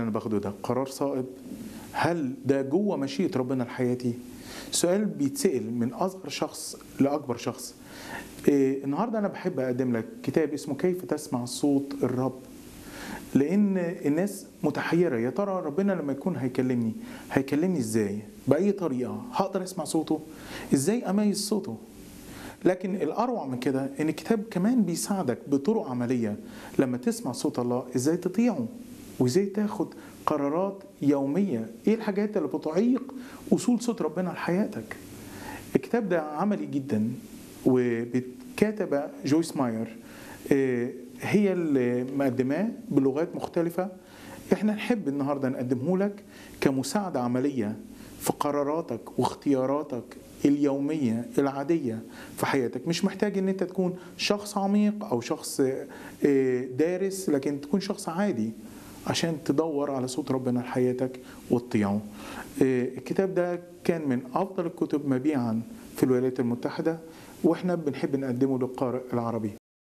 انا باخده ده قرار صائب هل ده جوه مشيئه ربنا لحياتي سؤال بيتسال من اصغر شخص لاكبر شخص إيه النهارده انا بحب اقدم لك كتاب اسمه كيف تسمع صوت الرب لان الناس متحيره يا ترى ربنا لما يكون هيكلمني هيكلمني ازاي باي طريقه هقدر اسمع صوته ازاي اميز صوته لكن الاروع من كده ان الكتاب كمان بيساعدك بطرق عمليه لما تسمع صوت الله ازاي تطيعه وازاي تاخد قرارات يوميه ايه الحاجات اللي بتعيق وصول صوت ربنا لحياتك الكتاب ده عملي جدا وكاتبه جويس ماير هي اللي مقدماه بلغات مختلفه احنا نحب النهارده نقدمه لك كمساعده عمليه في قراراتك واختياراتك اليومية العادية في حياتك مش محتاج ان انت تكون شخص عميق او شخص دارس لكن تكون شخص عادي عشان تدور على صوت ربنا لحياتك وتطيعه الكتاب ده كان من افضل الكتب مبيعا في الولايات المتحدة واحنا بنحب نقدمه للقارئ العربي